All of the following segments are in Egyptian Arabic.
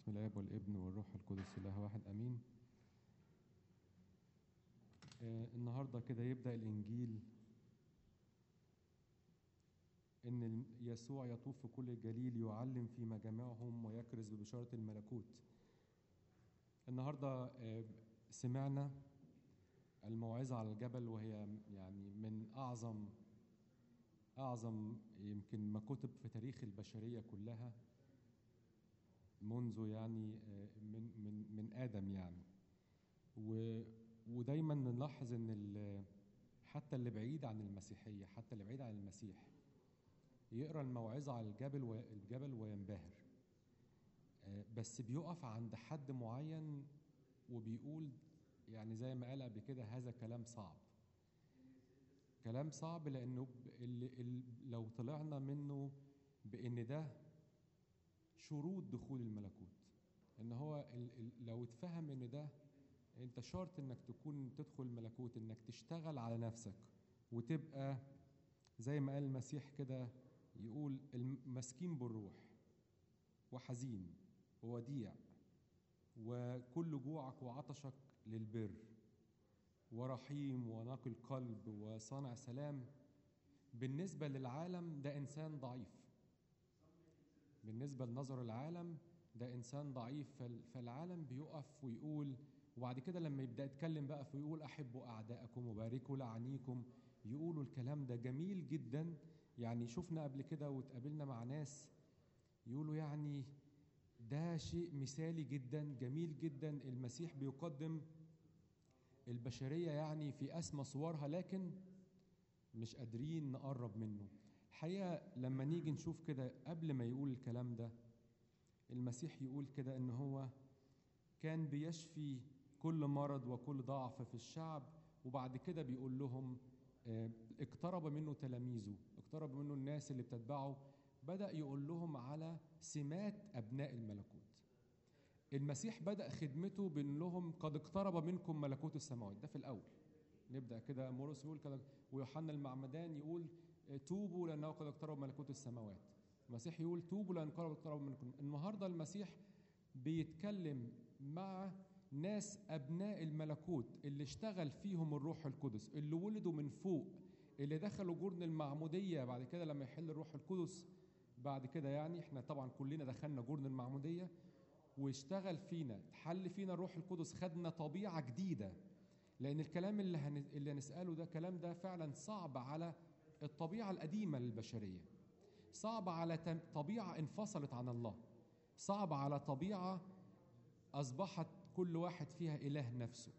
بسم الاب والابن والروح القدس اله واحد امين آه، النهارده كده يبدا الانجيل ان ال- يسوع يطوف في كل الجليل يعلم في مجامعهم ويكرز ببشاره الملكوت النهارده آه، سمعنا الموعظه على الجبل وهي يعني من اعظم اعظم يمكن ما كتب في تاريخ البشريه كلها منذ يعني آه، من من من ادم يعني و ودايما نلاحظ ان ال- حتى اللي بعيد عن المسيحيه حتى اللي بعيد عن المسيح يقرا الموعظه على الجبل والجبل وينبهر آه، بس بيقف عند حد معين وبيقول يعني زي ما قال قبل كده هذا كلام صعب كلام صعب لانه ب- اللي اللي لو طلعنا منه بان ده شروط دخول الملكوت ان هو ال ال لو اتفهم ان ده انت شرط انك تكون تدخل الملكوت انك تشتغل على نفسك وتبقى زي ما قال المسيح كده يقول المسكين بالروح وحزين ووديع وكل جوعك وعطشك للبر ورحيم ونقي القلب وصانع سلام بالنسبة للعالم ده إنسان ضعيف بالنسبة لنظر العالم ده إنسان ضعيف فال- فالعالم بيقف ويقول وبعد كده لما يبدأ يتكلم بقى فيقول أحبوا أعداءكم وباركوا لعنيكم يقولوا الكلام ده جميل جدا يعني شفنا قبل كده واتقابلنا مع ناس يقولوا يعني ده شيء مثالي جدا جميل جدا المسيح بيقدم البشرية يعني في أسمى صورها لكن مش قادرين نقرب منه الحقيقة لما نيجي نشوف كده قبل ما يقول الكلام ده المسيح يقول كده ان هو كان بيشفي كل مرض وكل ضعف في الشعب وبعد كده بيقول لهم آه، اقترب منه تلاميذه اقترب منه الناس اللي بتتبعه بدأ يقول لهم على سمات أبناء الملكوت المسيح بدأ خدمته بأن لهم قد اقترب منكم ملكوت السماوات ده في الأول نبدأ كده مرقس يقول كده ويوحنا المعمدان يقول آه، توبوا لأنه قد اقترب ملكوت السماوات المسيح يقول توبوا لأن قد اقترب منكم النهاردة المسيح بيتكلم مع ناس أبناء الملكوت اللي اشتغل فيهم الروح القدس اللي ولدوا من فوق اللي دخلوا جرن المعمودية بعد كده لما يحل الروح القدس بعد كده يعني احنا طبعا كلنا دخلنا جرن المعمودية واشتغل فينا حل فينا الروح القدس خدنا طبيعة جديدة لأن الكلام اللي, هن... اللي هنسأله ده كلام ده فعلا صعب على الطبيعة القديمة للبشرية صعب على تم- طبيعة انفصلت عن الله صعب على طبيعة أصبحت كل واحد فيها إله نفسه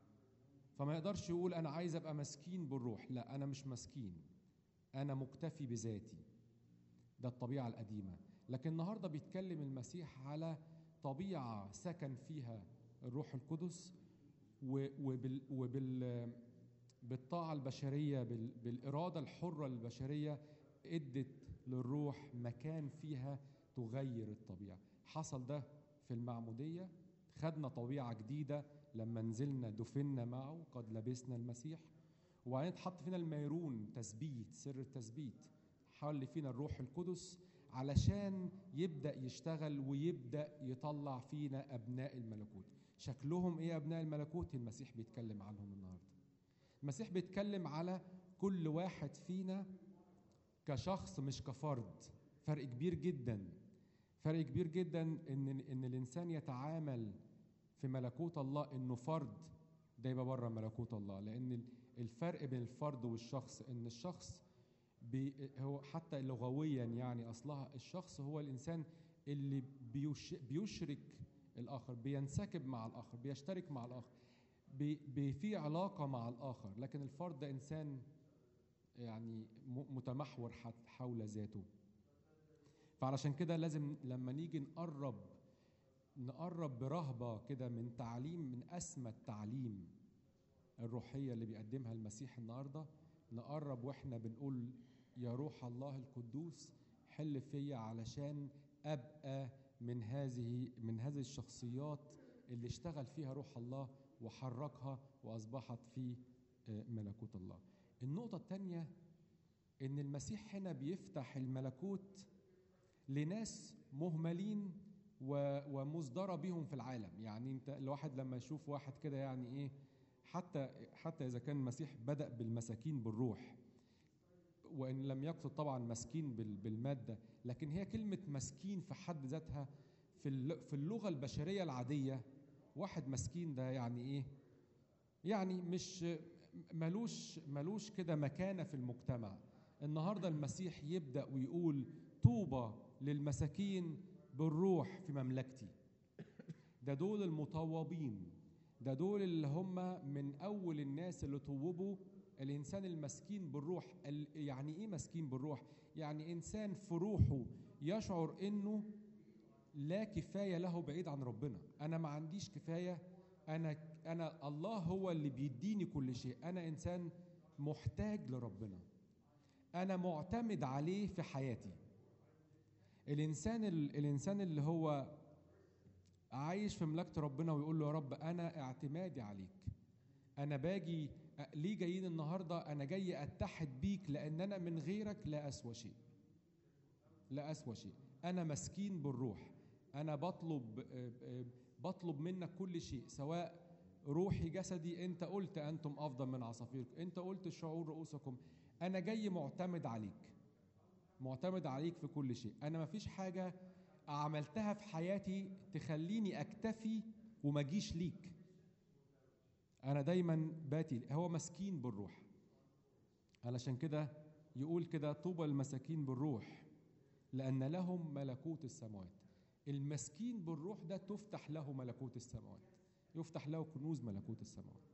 فما يقدرش يقول أنا عايز أبقى مسكين بالروح لا أنا مش مسكين أنا مكتفي بذاتي ده الطبيعة القديمة لكن النهاردة بيتكلم المسيح على طبيعة سكن فيها الروح القدس و- وبال, وبال بالطاعة البشرية بال- بالإرادة الحرة للبشرية ادت للروح مكان فيها تغير الطبيعة حصل ده في المعمودية خدنا طبيعة جديدة لما نزلنا دفنا معه قد لبسنا المسيح وبعدين اتحط فينا الميرون تثبيت سر التثبيت حل فينا الروح القدس علشان يبدأ يشتغل ويبدأ يطلع فينا أبناء الملكوت شكلهم إيه أبناء الملكوت المسيح بيتكلم عنهم النهاردة المسيح بيتكلم على كل واحد فينا كشخص مش كفرد فرق كبير جدا فرق كبير جدا ان ان الانسان يتعامل في ملكوت الله انه فرد ده يبقى بره ملكوت الله لان الفرق بين الفرد والشخص ان الشخص بي هو حتى لغويا يعني اصلها الشخص هو الانسان اللي بيش بيشرك الاخر بينسكب مع الاخر بيشترك مع الاخر بي بي في علاقه مع الاخر لكن الفرد ده انسان يعني م- متمحور حت- حول ذاته فعلشان كده لازم لما نيجي نقرب نقرب برهبة كده من تعليم من أسمى التعليم الروحية اللي بيقدمها المسيح النهاردة نقرب وإحنا بنقول يا روح الله القدوس حل فيا علشان أبقى من هذه من هذه الشخصيات اللي اشتغل فيها روح الله وحركها وأصبحت في آه، ملكوت الله النقطة الثانية إن المسيح هنا بيفتح الملكوت لناس مهملين و- ومصدرة بهم في العالم يعني انت الواحد لما يشوف واحد كده يعني ايه حتى حتى اذا كان المسيح بدأ بالمساكين بالروح وان لم يقصد طبعا مسكين بال- بالماده لكن هي كلمه مسكين في حد ذاتها في الل- في اللغه البشريه العاديه واحد مسكين ده يعني ايه يعني مش ملوش ملوش كده مكانه في المجتمع النهارده المسيح يبدا ويقول طوبى للمساكين بالروح في مملكتي ده دول المطوبين ده دول اللي هم من اول الناس اللي طوبوا الانسان المسكين بالروح ال- يعني ايه مسكين بالروح يعني انسان في روحه يشعر انه لا كفايه له بعيد عن ربنا انا ما عنديش كفايه انا انا الله هو اللي بيديني كل شيء انا انسان محتاج لربنا انا معتمد عليه في حياتي الانسان ال- الانسان اللي هو عايش في مملكه ربنا ويقول له يا رب انا اعتمادي عليك انا باجي أ- ليه جايين النهارده انا جاي اتحد بيك لان انا من غيرك لا اسوى شيء لا اسوى شيء انا مسكين بالروح انا بطلب آه، آه، بطلب منك كل شيء سواء روحي جسدي انت قلت انتم افضل من عصافيركم انت قلت شعور رؤوسكم انا جاي معتمد عليك معتمد عليك في كل شيء انا ما فيش حاجه عملتها في حياتي تخليني اكتفي وما اجيش ليك انا دايما باتي هو مسكين بالروح علشان كده يقول كده طوبى المساكين بالروح لان لهم ملكوت السماوات المسكين بالروح ده تفتح له ملكوت السماوات يفتح له كنوز ملكوت السماوات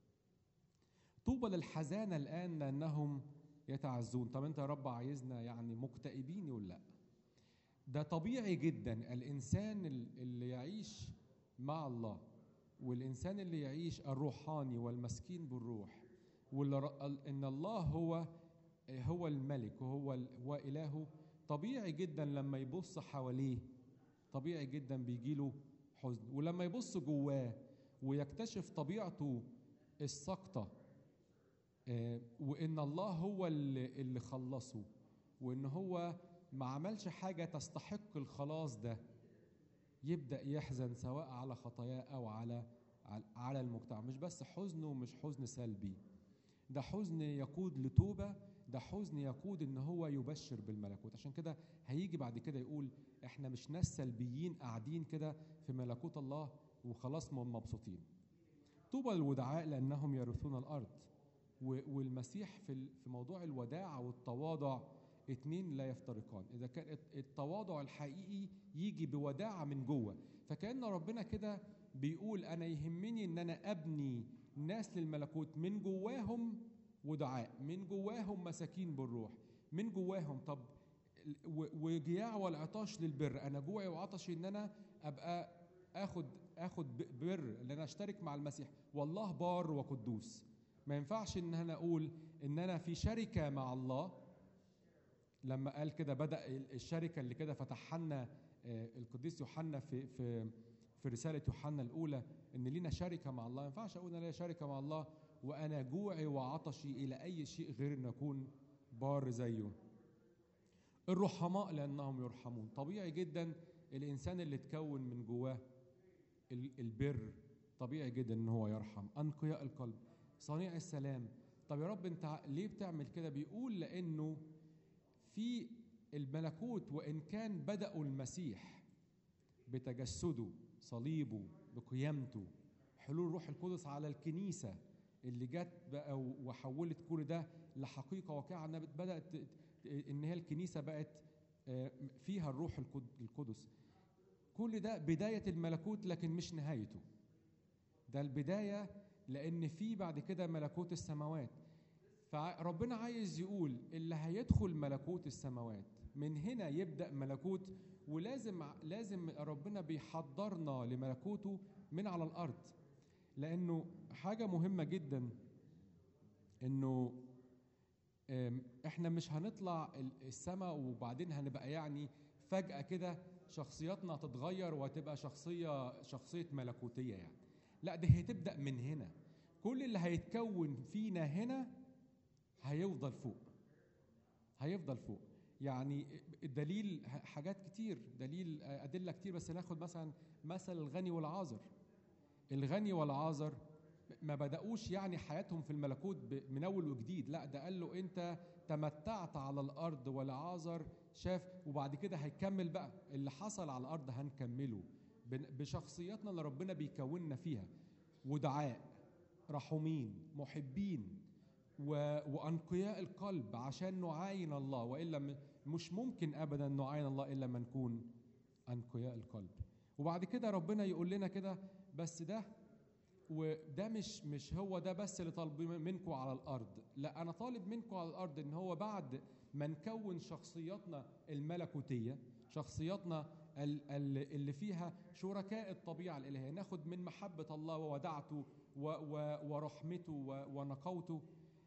طوبى للحزانة الآن لأنهم يتعزون طب أنت يا رب عايزنا يعني مكتئبين يقول لا ده طبيعي جدا الإنسان ال- اللي يعيش مع الله والإنسان اللي يعيش الروحاني والمسكين بالروح واللي ر- ال- إن الله هو هو الملك وهو ال- هو إلهه طبيعي جدا لما يبص حواليه طبيعي جدا بيجيله حزن ولما يبص جواه ويكتشف طبيعته الساقطة آه، وإن الله هو اللي, اللي خلصه وإن هو ما عملش حاجة تستحق الخلاص ده يبدأ يحزن سواء على خطاياه أو على على- على المجتمع مش بس حزنه مش حزن سلبي ده حزن يقود لتوبة ده حزن يقود ان هو يبشر بالملكوت عشان كده هيجي بعد كده يقول احنا مش ناس سلبيين قاعدين كده في ملكوت الله وخلاص م- مبسوطين طوبى للودعاء لانهم يرثون الارض و- والمسيح في ال- في موضوع الوداع والتواضع اتنين لا يفترقان اذا كان الت- التواضع الحقيقي يجي بوداعه من جوه فكان ربنا كده بيقول انا يهمني ان انا ابني ناس للملكوت من جواهم ودعاء من جواهم مساكين بالروح من جواهم طب ال- و- وجياع والعطاش للبر انا جوعي وعطشي ان انا ابقى اخد اخد ب- بر ان انا اشترك مع المسيح والله بار وقدوس ما ينفعش ان انا اقول ان انا في شركه مع الله لما قال كده بدا ال- الشركه اللي كده فتحها لنا آه، القديس يوحنا في في في رساله يوحنا الاولى ان لينا شركه مع الله ما ينفعش اقول انا ليا شركه مع الله وانا جوعي وعطشي الى اي شيء غير ان اكون بار زيه الرحماء لانهم يرحمون طبيعي جدا الانسان اللي اتكون من جواه ال- البر طبيعي جدا ان هو يرحم انقياء القلب صنيع السلام طب يا رب انت ع- ليه بتعمل كده بيقول لانه في الملكوت وان كان بداوا المسيح بتجسده صليبه بقيامته حلول روح القدس على الكنيسه اللي جت بقى و- وحولت كل ده لحقيقه واقعه انها بت- بدات ت- ت- ان هي الكنيسه بقت آه، فيها الروح القد- القدس كل ده بدايه الملكوت لكن مش نهايته ده البدايه لان في بعد كده ملكوت السماوات فربنا عايز يقول اللي هيدخل ملكوت السماوات من هنا يبدا ملكوت ولازم لازم ربنا بيحضرنا لملكوته من على الارض لانه حاجه مهمه جدا انه آم، احنا مش هنطلع السماء وبعدين هنبقى يعني فجاه كده شخصياتنا تتغير وتبقى شخصيه شخصيه ملكوتيه يعني لا دي هتبدا من هنا كل اللي هيتكون فينا هنا هيفضل فوق هيفضل فوق يعني الدليل ح- حاجات كتير دليل آه، ادله كتير بس ناخد مثلا مثل الغني والعازر الغني والعازر ما بدأوش يعني حياتهم في الملكوت ب- من اول وجديد لا ده قال له انت تمتعت على الارض والعازر شاف وبعد كده هيكمل بقى اللي حصل على الارض هنكمله بن- بشخصياتنا اللي ربنا بيكوننا فيها ودعاء رحومين محبين و... وانقياء القلب عشان نعاين الله والا م- مش ممكن ابدا نعاين الله الا ما نكون انقياء القلب وبعد كده ربنا يقول لنا كده بس ده وده مش مش هو ده بس اللي طالب منكم على الارض لا انا طالب منكم على الارض ان هو بعد ما نكون شخصياتنا الملكوتيه شخصياتنا ال- ال- اللي فيها شركاء الطبيعه الالهيه ناخد من محبه الله وودعته و- و- ورحمته و- ونقوته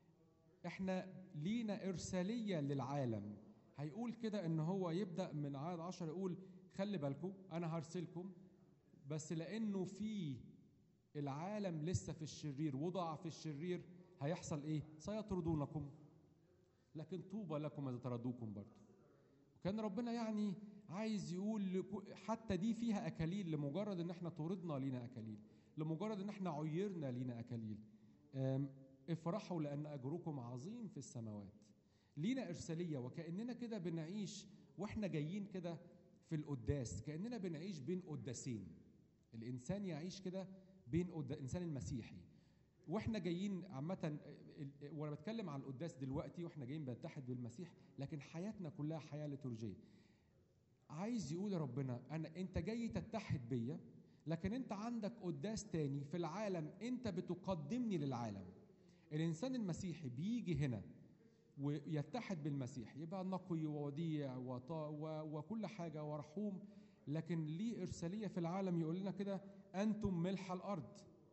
احنا لينا ارساليه للعالم هيقول كده ان هو يبدا من عدد عشر يقول خلي بالكم انا هرسلكم بس لانه في العالم لسه في الشرير وضع في الشرير هيحصل ايه سيطردونكم لكن طوبى لكم اذا طردوكم برضه وكان ربنا يعني عايز يقول لكو- حتى دي فيها اكاليل لمجرد ان احنا طردنا لينا اكاليل لمجرد ان احنا عيرنا لينا اكاليل أم، افرحوا لان اجركم عظيم في السماوات لينا ارساليه وكاننا كده بنعيش واحنا جايين كده في القداس كاننا بنعيش بين قداسين الانسان يعيش كده بين قد... الانسان المسيحي واحنا جايين عامه ال- ال- وانا بتكلم عن القداس دلوقتي واحنا جايين بنتحد بالمسيح لكن حياتنا كلها حياه ليتورجيه عايز يقول يا ربنا انا انت جاي تتحد بيا لكن انت عندك قداس تاني في العالم انت بتقدمني للعالم الانسان المسيحي بيجي هنا ويتحد بالمسيح يبقى نقي ووديع وطا و- وكل حاجه ورحوم لكن ليه ارساليه في العالم يقول لنا كده انتم ملح الارض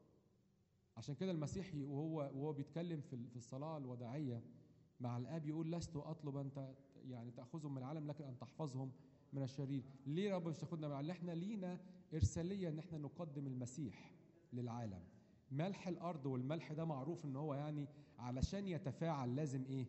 عشان كده المسيح وهو وهو بيتكلم في ال- في الصلاه الوداعيه مع الاب يقول لست اطلب ان ت- يعني تاخذهم من العالم لكن ان تحفظهم من الشرير ليه يا رب مش تاخدنا من العالم احنا لينا ارساليه ان احنا نقدم المسيح للعالم ملح الارض والملح ده معروف ان هو يعني علشان يتفاعل لازم ايه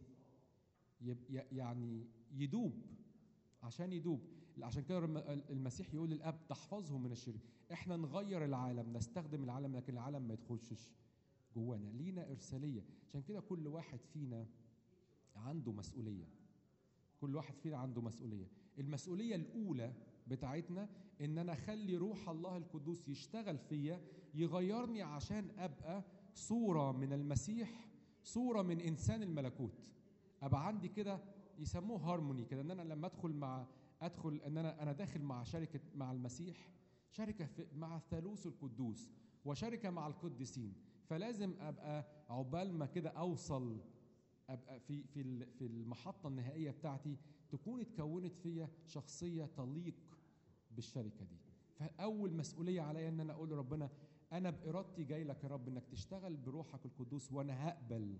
يب- ي- يعني يدوب عشان يدوب عشان كده الم- المسيح يقول للاب تحفظهم من الشرير احنا نغير العالم نستخدم العالم لكن العالم ما يدخلش جوانا لينا ارساليه عشان كده كل واحد فينا عنده مسؤوليه كل واحد فينا عنده مسؤوليه المسؤوليه الاولى بتاعتنا ان انا اخلي روح الله القدوس يشتغل فيا يغيرني عشان ابقى صوره من المسيح صوره من انسان الملكوت ابقى عندي كده يسموه هارموني كده ان انا لما ادخل مع ادخل ان انا انا داخل مع شركه مع المسيح شركه في مع الثالوث القدوس وشركه مع القديسين فلازم ابقى عقبال ما كده اوصل ابقى في في ال- في المحطه النهائيه بتاعتي تكون اتكونت فيا شخصيه تليق بالشركه دي فاول مسؤوليه عليا ان انا اقول لربنا انا بارادتي جاي لك يا رب انك تشتغل بروحك القدوس وانا هقبل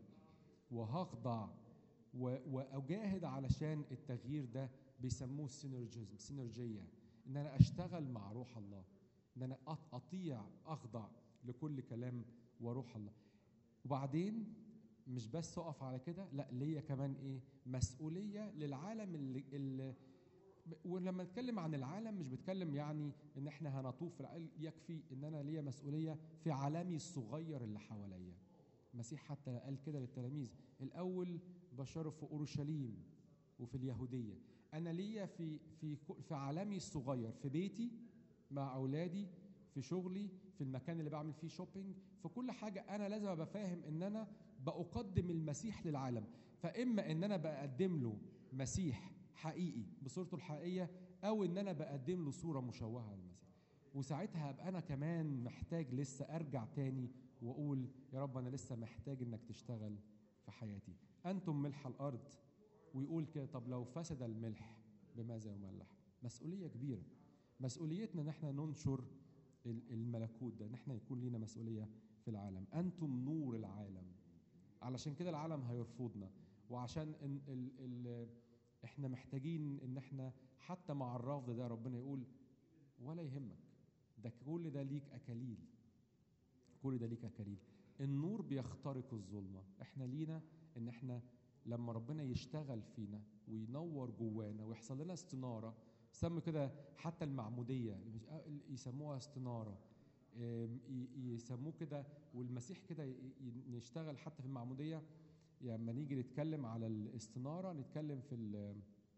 وهخضع و- واجاهد علشان التغيير ده بيسموه السينرجيزم سينرجيه ان انا اشتغل مع روح الله ان انا أط- اطيع اخضع لكل كلام وروح الله وبعدين مش بس اقف على كده لا ليا كمان ايه مسؤوليه للعالم اللي, اللي ولما نتكلم عن العالم مش بتكلم يعني ان احنا هنطوف في العالم يكفي ان انا ليا مسؤوليه في عالمي الصغير اللي حواليا المسيح حتى قال كده للتلاميذ الاول بشروا في اورشليم وفي اليهوديه انا ليا في في ك- في عالمي الصغير في بيتي مع اولادي في شغلي في المكان اللي بعمل فيه شوبينج في كل حاجه انا لازم ابقى فاهم ان انا بقدم المسيح للعالم فاما ان انا بقدم له مسيح حقيقي بصورته الحقيقيه او ان انا بقدم له صوره مشوهه للمسيح وساعتها هبقى انا كمان محتاج لسه ارجع تاني واقول يا رب انا لسه محتاج انك تشتغل في حياتي انتم ملح الارض ويقول كده طب لو فسد الملح بماذا يملح مسؤوليه كبيره مسؤوليتنا ان احنا ننشر ال- الملكوت ده ان احنا يكون لينا مسؤوليه في العالم انتم نور العالم علشان كده العالم هيرفضنا وعشان إن ال ال احنا محتاجين ان احنا حتى مع الرفض ده ربنا يقول ولا يهمك ده كل ده ليك اكاليل كل ده ليك اكاليل النور بيخترق الظلمه احنا لينا ان احنا لما ربنا يشتغل فينا وينور جوانا ويحصل لنا استناره سموا كده حتى المعموديه مش- آه، يسموها استناره آم، ي- يسموه كده والمسيح كده ي- ي- نشتغل حتى في المعموديه لما نيجي نتكلم على الاستناره نتكلم في ال-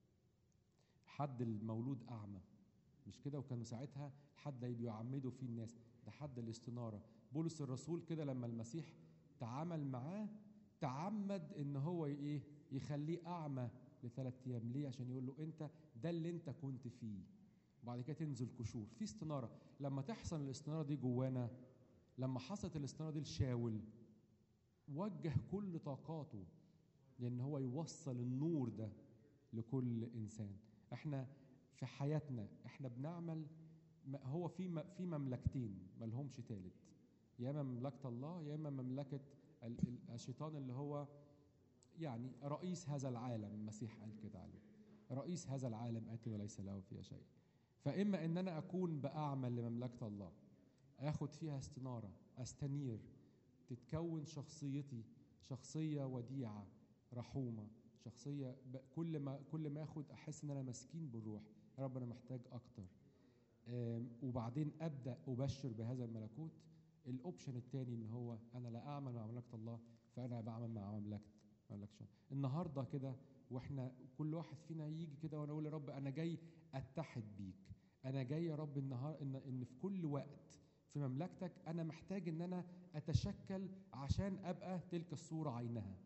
حد المولود اعمى مش كده وكانوا ساعتها حد بيعمدوا فيه الناس ده حد الاستناره بولس الرسول كده لما المسيح تعامل معاه تعمد ان هو ي- ايه يخليه اعمى لثلاث ايام ليه عشان يقول له انت ده اللي انت كنت فيه وبعد كده تنزل كشور في استناره لما تحصل الاستناره دي جوانا لما حصلت الاستناره دي لشاول وجه كل طاقاته لان هو يوصل النور ده لكل انسان احنا في حياتنا احنا بنعمل م- هو في م- في مملكتين ما لهمش تالت يا اما مملكه الله يا اما مملكه ال- ال- الشيطان اللي هو يعني رئيس هذا العالم المسيح قال كده عليه رئيس هذا العالم اتي وليس له فيها شيء فاما ان انا اكون باعمل لمملكه الله اخد فيها استناره استنير تتكون شخصيتي شخصيه وديعه رحومه شخصيه ب- كل ما كل ما اخد احس ان انا مسكين بالروح يا رب انا محتاج اكتر آم، وبعدين ابدا ابشر بهذا الملكوت الاوبشن الثاني ان هو انا لا اعمل مع مملكه الله فانا بعمل مع مملكه مملكه الشيطان. النهارده كده واحنا كل واحد فينا يجي كده وانا اقول يا رب انا جاي اتحد بيك انا جاي يا رب النهار ان ان في كل وقت في مملكتك انا محتاج ان انا اتشكل عشان ابقى تلك الصوره عينها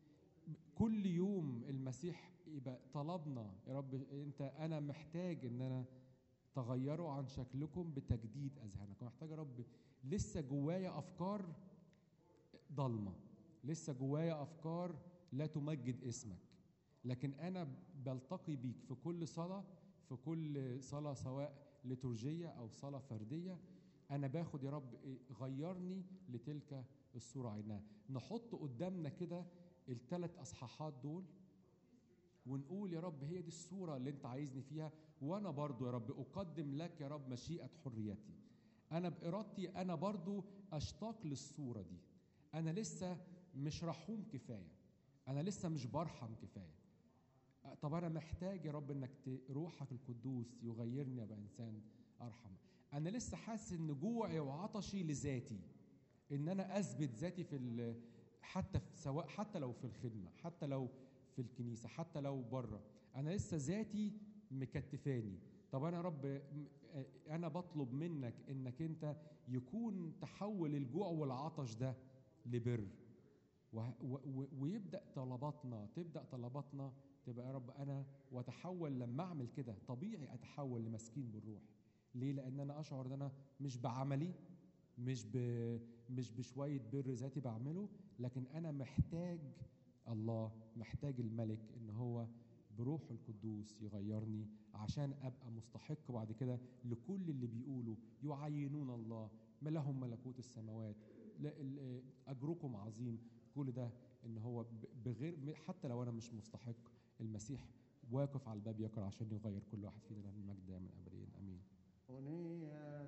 كل يوم المسيح يبقى طلبنا يا رب انت انا محتاج ان انا تغيروا عن شكلكم بتجديد اذهانكم محتاج يا رب لسه جوايا افكار ضلمه لسه جوايا افكار لا تمجد اسمك لكن انا بلتقي بيك في كل صلاه في كل صلاه سواء لترجيه او صلاه فرديه انا باخد يا رب إيه؟ غيرني لتلك الصوره عينها نحط قدامنا كده الثلاث اصحاحات دول ونقول يا رب هي دي الصوره اللي انت عايزني فيها وانا برضو يا رب اقدم لك يا رب مشيئه حريتي انا بارادتي انا برضو اشتاق للصوره دي انا لسه مش رحوم كفايه انا لسه مش برحم كفايه أه، طب انا محتاج يا رب انك ت- روحك القدوس يغيرني ابقى انسان ارحم انا لسه حاسس ان جوعي وعطشي لذاتي ان انا اثبت ذاتي في ال- حتى في سواء حتى لو في الخدمه حتى لو في الكنيسه حتى لو بره انا لسه ذاتي مكتفاني طب انا يا رب م- آه، انا بطلب منك انك انت يكون تحول الجوع والعطش ده لبر وه- و- و- ويبدا طلباتنا تبدا طلباتنا تبقى يا رب انا واتحول لما اعمل كده طبيعي اتحول لمسكين بالروح ليه لان انا اشعر ان انا مش بعملي مش ب... مش بشويه بر ذاتي بعمله لكن انا محتاج الله محتاج الملك ان هو بروحه القدوس يغيرني عشان ابقى مستحق بعد كده لكل اللي بيقولوا يعينون الله ما لهم ملكوت السماوات لا ال- اجركم عظيم كل ده ان هو ب- بغير حتى لو انا مش مستحق المسيح واقف على الباب يقرا عشان يغير كل واحد فينا له المجد من ابدين امين أنية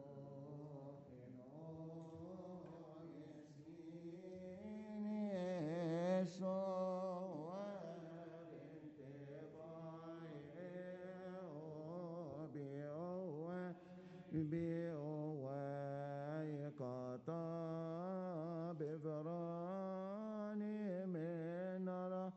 بفراني من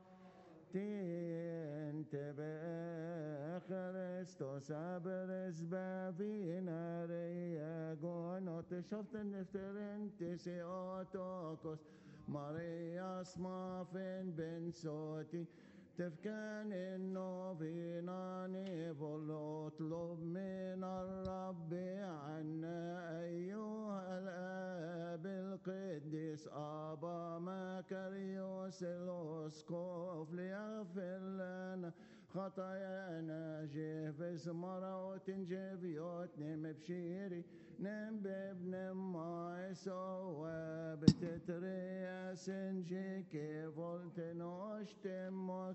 رتين تبع Χριστός άπερες μπαβίνα ρε αγώνο τε σώφτεν ευτερεν της Ιωτόκος Μαρίας μάφεν μπεν σώτη تفكان النوفينا نيفل اطلب من الرب عنا أيها الآب القديس أبا مكريوس الأسقف ليغفر لنا خطايانا جيفز مروت جيفيوت نم بشيري نم بابن ما سوا بتترياس جيكي فولت نوشت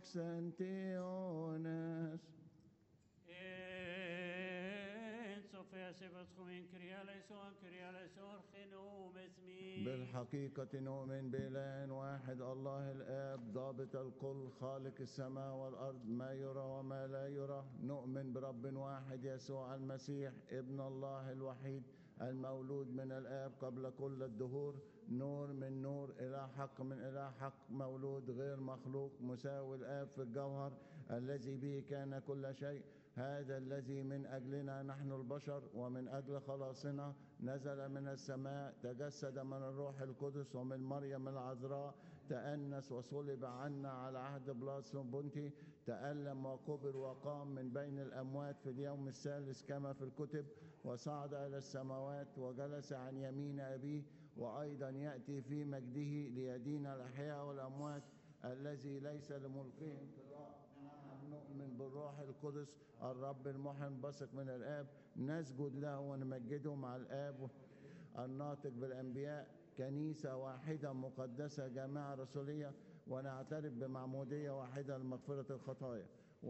موكسنتيونس It's of فيسبتكم كرياليسون كرياليسون خنوم اسمي بالحقيقة نؤمن بإله واحد الله الآب ضابط الكل خالق السماء والأرض ما يرى وما لا يرى نؤمن برب واحد يسوع المسيح ابن الله الوحيد المولود من الآب قبل كل الدهور نور من نور إلى حق من إلى حق مولود غير مخلوق مساوي الآب في الجوهر الذي به كان كل شيء هذا الذي من أجلنا نحن البشر ومن أجل خلاصنا نزل من السماء تجسد من الروح القدس ومن مريم العذراء تأنس وصلب عنا على عهد بلاس بنتي تألم وقبر وقام من بين الأموات في اليوم الثالث كما في الكتب وصعد إلى السماوات وجلس عن يمين أبيه وأيضا يأتي في مجده ليدين الأحياء والأموات الذي ليس لملكهم قراء نعم نؤمن بالروح القدس الرب المحن بثق من الآب نسجد له ونمجده مع الآب الناطق بالأنبياء كنيسة واحدة مقدسة جامعة رسولية ونعترف بمعمودية واحدة لمغفرة الخطايا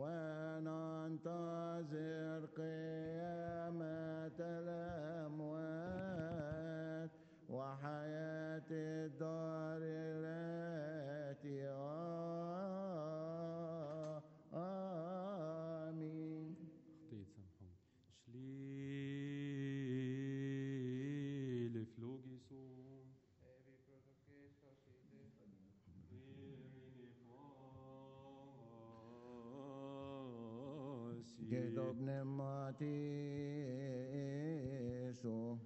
وننتظر قيامة الأموات وحياة الدار التي آمين خطية سامحوني شليل فلوجيسون Ged ob pneumatiso